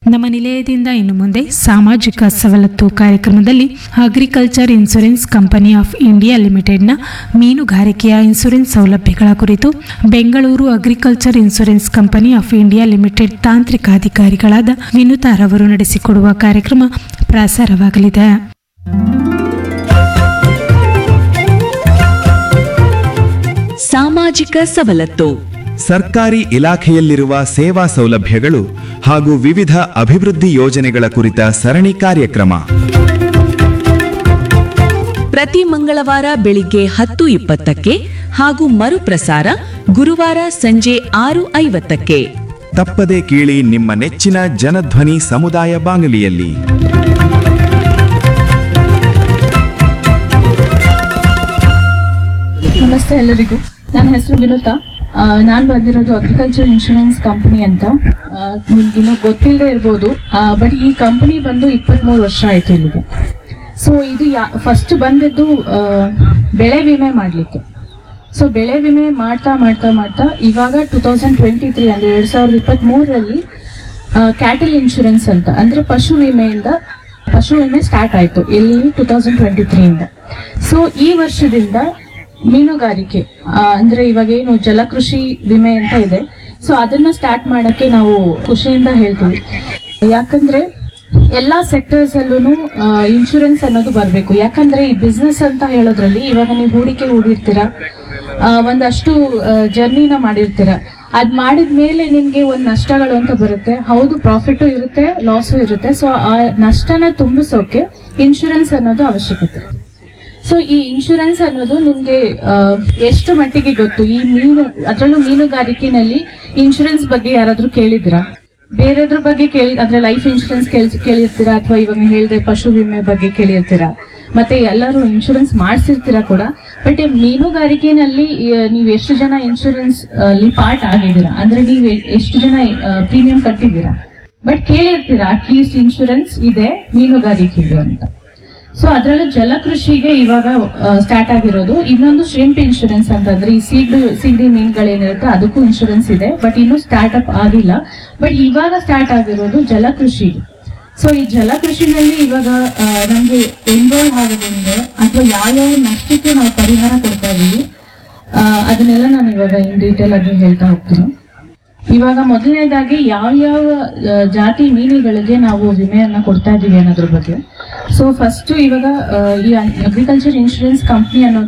ನಮ್ಮ ನಿಲಯದಿಂದ ಇನ್ನು ಮುಂದೆ ಸಾಮಾಜಿಕ ಸವಲತ್ತು ಕಾರ್ಯಕ್ರಮದಲ್ಲಿ agriculture insurance company of India ಲಿಮಿಟೆಡ್ನ ಮೀನುಗಾರಿಕೆಯ ಇನ್ಸೂರೆನ್ಸ್ ಸೌಲಭ್ಯಗಳ ಕುರಿತು Bengaluru agriculture insurance company of India limited ತಾಂತ್ರಿಕ ಅಧಿಕಾರಿಗಳಾದ ವಿನುತಾರವರು ನಡೆಸಿಕೊಡುವ ಕಾರ್ಯಕ್ರಮ ಪ್ರಸಾರವಾಗಲಿದೆ ಸಾಮಾಜಿಕ ಸವಲತ್ತು ಸರ್ಕಾರಿ ಇಲಾಖೆಯಲ್ಲಿರುವ ಸೇವಾ ಸೌಲಭ್ಯಗಳು ಹಾಗೂ ವಿವಿಧ ಅಭಿವೃದ್ಧಿ ಯೋಜನೆಗಳ ಕುರಿತ ಸರಣಿ ಕಾರ್ಯಕ್ರಮ ಪ್ರತಿ ಮಂಗಳವಾರ ಬೆಳಿಗ್ಗೆ ಹತ್ತು ಇಪ್ಪತ್ತಕ್ಕೆ ಹಾಗೂ ಮರುಪ್ರಸಾರ ಗುರುವಾರ ಸಂಜೆ ಆರು ಐವತ್ತಕ್ಕೆ ತಪ್ಪದೆ ಕೇಳಿ ನಿಮ್ಮ ನೆಚ್ಚಿನ ಜನಧ್ವನಿ ಸಮುದಾಯ ಬಾನುಲಿಯಲ್ಲಿ ನಮಸ್ತೆ ಎಲ್ಲರಿಗೂ ನನ್ನ ಹೆಸರು ವಿನುತಾ ನಾನು ಬಂದಿರೋದು ಅಗ್ರಿಕಲ್ಚರ್ ಇನ್ಶೂರೆನ್ಸ್ ಕಂಪನಿ ಅಂತ ನಿಮ್ಗೆ ಇನ್ನೂ ಗೊತ್ತಿಲ್ಲದೆ ಇರ್ಬೋದು ಬಟ್ ಈ ಕಂಪನಿ ಬಂದು ಇಪ್ಪತ್ಮೂರು ವರ್ಷ ಆಯ್ತು ಇಲ್ಲಿಗೆ ಸೊ ಇದು ಯಾ ಫಸ್ಟ್ ಬಂದಿದ್ದು ಆ, ಬೆಳೆ ವಿಮೆ ಮಾಡಲಿಕ್ಕೆ ಸೊ ಬೆಳೆ ವಿಮೆ ಮಾಡ್ತಾ ಮಾಡ್ತಾ ಮಾಡ್ತಾ ಇವಾಗ ಟೂ ತೌಸಂಡ್ ಟ್ವೆಂಟಿ ತ್ರೀ ಅಂದ್ರೆ ಎರಡ್ ಸಾವಿರದ ಇಪ್ಪತ್ತ್ ಮೂರರಲ್ಲಿ ಕ್ಯಾಟಲ್ ಇನ್ಶೂರೆನ್ಸ್ ಅಂತ ಅಂದ್ರೆ ಪಶು ವಿಮೆಯಿಂದ ಪಶು ವಿಮೆ ಸ್ಟಾರ್ಟ್ ಆಯ್ತು ಇಲ್ಲಿ ಟೂ ತೌಸಂಡ್ ಟ್ವೆಂಟಿ ತ್ರೀಯಿಂದ ಸೊ ಈ ವರ್ಷದಿಂದ ಮೀನುಗಾರಿಕೆ ಆ, ಅಂದ್ರೆ ಇವಾಗ ಏನು ಜಲಕೃಷಿ ವಿಮೆ ಅಂತ ಇದೆ ಸೊ ಅದನ್ನ ಸ್ಟಾರ್ಟ್ ಮಾಡಕ್ಕೆ ನಾವು ಖುಷಿಯಿಂದ ಹೇಳ್ತೀವಿ ಯಾಕಂದ್ರೆ ಎಲ್ಲಾ ಸೆಕ್ಟರ್ಸ್ ಅಲ್ಲೂ ಇನ್ಶೂರೆನ್ಸ್ ಅನ್ನೋದು ಬರಬೇಕು ಯಾಕಂದ್ರೆ ಈ ಬಿಸ್ನೆಸ್ ಅಂತ ಹೇಳೋದ್ರಲ್ಲಿ ಇವಾಗ ನೀವು ಹೂಡಿಕೆ ಹೂಡಿರ್ತೀರಾ ಆ, ಒಂದಷ್ಟು ಜರ್ನಿನ ಮಾಡಿರ್ತೀರಾ ಅದ್ ಮಾಡಿದ ಮೇಲೆ ನಿಮ್ಗೆ ಒಂದ್ ನಷ್ಟಗಳು ಅಂತ ಬರುತ್ತೆ ಹೌದು ಪ್ರಾಫಿಟ್ ಇರುತ್ತೆ ಲಾಸು ಇರುತ್ತೆ ಸೊ ಆ ನಷ್ಟನ ತುಂಬಿಸೋಕೆ ಇನ್ಶೂರೆನ್ಸ್ ಅನ್ನೋದು ಅವಶ್ಯಕತೆ ಸೊ ಈ ಇನ್ಶೂರೆನ್ಸ್ ಅನ್ನೋದು ನಿಮ್ಗೆ ಆ, ಎಷ್ಟು ಮಟ್ಟಿಗೆ ಗೊತ್ತು ಈ ಮೀನು ಅದರಲ್ಲೂ ಮೀನುಗಾರಿಕೆನಲ್ಲಿ ಇನ್ಶೂರೆನ್ಸ್ ಬಗ್ಗೆ ಯಾರಾದ್ರೂ ಕೇಳಿದ್ರಾ ಬೇರೆದ್ರ ಬಗ್ಗೆ ಕೇಳಿ ಅಂದ್ರೆ ಲೈಫ್ ಇನ್ಶೂರೆನ್ಸ್ ಕೇಳಿರ್ತೀರಾ ಅಥವಾ ಇವಾಗ ನೀವು ಹೇಳಿದ್ರೆ ಪಶು ವಿಮೆ ಬಗ್ಗೆ ಕೇಳಿರ್ತೀರಾ ಮತ್ತೆ ಎಲ್ಲರೂ ಇನ್ಶೂರೆನ್ಸ್ ಮಾಡಿಸಿರ್ತೀರಾ ಕೂಡ ಬಟ್ ಮೀನುಗಾರಿಕೆನಲ್ಲಿ ಆ, ನೀವು ಎಷ್ಟು ಜನ ಇನ್ಶೂರೆನ್ಸ್ ಅಲ್ಲಿ ಪಾರ್ಟ್ ಆಗಿದ್ದೀರಾ ಅಂದ್ರೆ ನೀವು ಎಷ್ಟು ಜನ ಪ್ರೀಮಿಯಂ ಕಟ್ಟಿದ್ದೀರಾ ಬಟ್ ಕೇಳಿರ್ತೀರಾ ಅಟ್ಲೀಸ್ಟ್ ಇನ್ಶೂರೆನ್ಸ್ ಇದೆ ಮೀನುಗಾರಿಕೆಗೆ ಅಂತ ಸೊ ಅದರಲ್ಲೂ ಜಲಕೃಷಿಗೆ ಇವಾಗ ಸ್ಟಾರ್ಟ್ ಆಗಿರೋದು ಇನ್ನೊಂದು ಶ್ರಿಂಪ್ ಇನ್ಶೂರೆನ್ಸ್ ಅಂತಂದ್ರೆ ಈ ಸೀಗಡಿ ಸೀಗಡಿ ಮೀನುಗಳೇನಿರುತ್ತೆ ಅದಕ್ಕೂ ಇನ್ಶೂರೆನ್ಸ್ ಇದೆ ಬಟ್ ಇನ್ನೂ ಸ್ಟಾರ್ಟ್ ಅಪ್ ಆಗಿಲ್ಲ ಬಟ್ ಇವಾಗ ಸ್ಟಾರ್ಟ್ ಆಗಿರೋದು ಜಲಕೃಷಿ ಸೊ ಈ ಜಲಕೃಷಿನಲ್ಲಿ ಇವಾಗ ಆ, ನಮ್ಗೆ ಎನ್ರೋಲ್ ಆಗೋದ್ರಿಂದ ಅಥವಾ ಯಾವ್ಯಾವ ನಷ್ಟಕ್ಕೆ ನಾವು ಪರಿಹಾರ ಕೊಡ್ತಾ ಇದೀವಿ ಆ, ಅದನ್ನೆಲ್ಲ ನಾನು ಇವಾಗ ಇನ್ ಡೀಟೇಲ್ ಆಗಿ ಹೇಳ್ತಾ ಹೋಗ್ತೀನಿ ಇವಾಗ ಮೊದಲನೇದಾಗಿ ಯಾವ ಯಾವ ಆ, ಜಾತಿ ಮೀನುಗಳಿಗೆ ನಾವು ವಿಮೆಯನ್ನ ಕೊಡ್ತಾ ಇದೀವಿ ಅನ್ನೋದ್ರ ಬಗ್ಗೆ ಸೊ ಫಸ್ಟ್ ಇವಾಗ ಆ, ಈ ಅಗ್ರಿಕಲ್ಚರ್ ಇನ್ಶೂರೆನ್ಸ್ ಕಂಪ್ನಿ ಅನ್ನೋದು